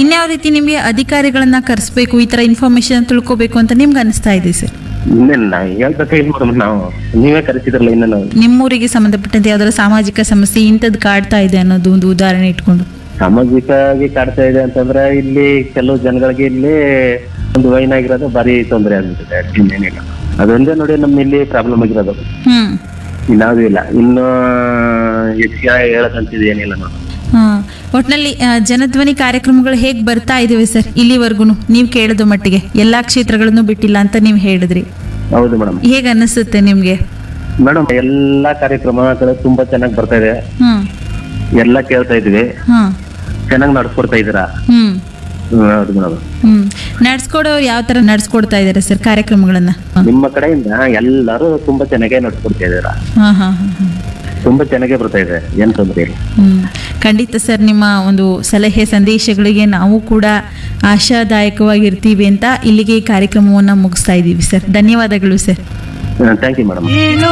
ಇನ್ಯಾವ ರೀತಿ ನಿಮಗೆ ಅಧಿಕಾರಿಗಳನ್ನ ಕರೆಸ್ಬೇಕು ಈ ಥರ ಇನ್ಫಾರ್ಮೇಶನ್ ತಿಳ್ಕೊಬೇಕು ಅಂತ ನಿಮ್ಗೆ ಅನಿಸ್ತಾ ಇದೆ ಸರ್ ಇನ್ನೇನು ನಾ ಹೇಳ್ಬೇಕಾಗಿಲ್ಲ ಮೇಡಮ್ ನಾವು ನೀವೇ ಕರೆಸಿದ್ರಲ್ಲ ಇನ್ನು ನಾವು ನಿಮ್ಮೂರಿಗೆ ಸಂಬಂಧಪಟ್ಟಂತೆ ಯಾವ್ದಾದ್ರು ಸಾಮಾಜಿಕ ಸಮಸ್ಯೆ ಇಂಥದ್ದು ಕಾಡ್ತಾ ಇದೆ ಅನ್ನೋದು ಒಂದು ಉದಾಹರಣೆ ಇಟ್ಕೊಂಡು ಸಾಮಾಜಿಕವಾಗಿ ಕಾಡ್ತಾ ಇದೆ ಅಂತಂದ್ರೆ ಇಲ್ಲಿ ಕೆಲವು ಜನಗಳಿಗೆ ಇಲ್ಲಿ ಒಂದು ವೈನ್ ಆಗಿರೋದು ಭಾರಿ ತೊಂದರೆ ಆಗ್ಬಿಟ್ಟಿದೆ ಇನ್ನೇನಿಲ್ಲ ಅದೊಂದೇ ನೋಡಿ ನಮ್ಮ ಇಲ್ಲಿ ಪ್ರಾಬ್ಲಮ್ ಆಗಿರೋದು ಹ್ಮ್ ಇನ್ನಾವುದೂ ಇಲ್ಲ ಇನ್ನು ಹೆಚ್ಚಿಗೆ ಹೇಳಕ್ಕಂತಿದ್ದು ಏನಿಲ್ಲ ನೋಡಿ ಹಾ ಒಟ್ನಲ್ಲಿ ಆ, ಜನಧ್ವನಿ ಕಾರ್ಯಕ್ರಮಗಳು ಹೇಗೆ ಬರ್ತಾ ಇದಾವೆ ಸರ್ ಇಲ್ಲಿವರೆಗೂ ನೀವು ಕೇಳೋದು ಮಟ್ಟಿಗೆ ಎಲ್ಲಾ ಕ್ಷೇತ್ರಗಳನ್ನು ಬಿಟ್ಟಿಲ್ಲ ಅಂತ ನೀವು ಹೇಳಿದ್ರಿ ಹೌದು ಮೇಡಮ್ ಹೇಗೆ ಅನಿಸುತ್ತೆ ನಿಮ್ಗೆ ಮೇಡಮ್ ಎಲ್ಲಾ ಕಾರ್ಯಕ್ರಮಗಳು ತುಂಬಾ ಚೆನ್ನಾಗಿ ಬರ್ತಾ ಇದೆ ಹ್ಮ್ ಎಲ್ಲ ಕೇಳ್ತಾ ಇದ್ವಿ ಹ್ಮ್ ಚೆನ್ನಾಗಿ ನಡ್ಸ್ಕೊಡ್ತಾ ಇದ್ದೀರಾ ಹ್ಮ್ ಹ್ಮ್, ಹೌದು ಮೇಡಮ್ ಹ್ಮ್ ನಡ್ಸ್ಕೊಡೋರು ಯಾವ ತರ ನಡ್ಸ್ಕೊಡ್ತಾ ಇದಾರೆ ಸರ್ ಕಾರ್ಯಕ್ರಮಗಳನ್ನ ನಿಮ್ಮ ಕಡೆಯಿಂದ ಎಲ್ಲರೂ ತುಂಬಾ ಚೆನ್ನಾಗೇ ನಡ್ಸ್ಕೊಡ್ತಾ ಇದ್ದೀರಾ ಹಾ ಹಾ ಹಾ ಹಾ ತುಂಬಾ ಚೆನ್ನಾಗೇ ಬರ್ತಾ ಇದೆ ಏನ್ ತೊಂದ್ರೆ ಇಲ್ಲ ಹ್ಮ್ ಖಂಡಿತ ಸರ್ ನಿಮ್ಮ ಒಂದು ಸಲಹೆ ಸಂದೇಶಗಳಿಗೆ ನಾವು ಕೂಡ ಆಶಾದಾಯಕವಾಗಿರ್ತೀವಿ ಅಂತ ಇಲ್ಲಿಗೆ ಈ ಕಾರ್ಯಕ್ರಮವನ್ನು ಮುಗಿಸ್ತಾ ಇದ್ದೀವಿ ಸರ್ ಧನ್ಯವಾದಗಳು ಸರ್ ಥ್ಯಾಂಕ್ ಯು ಮೇಡಮ್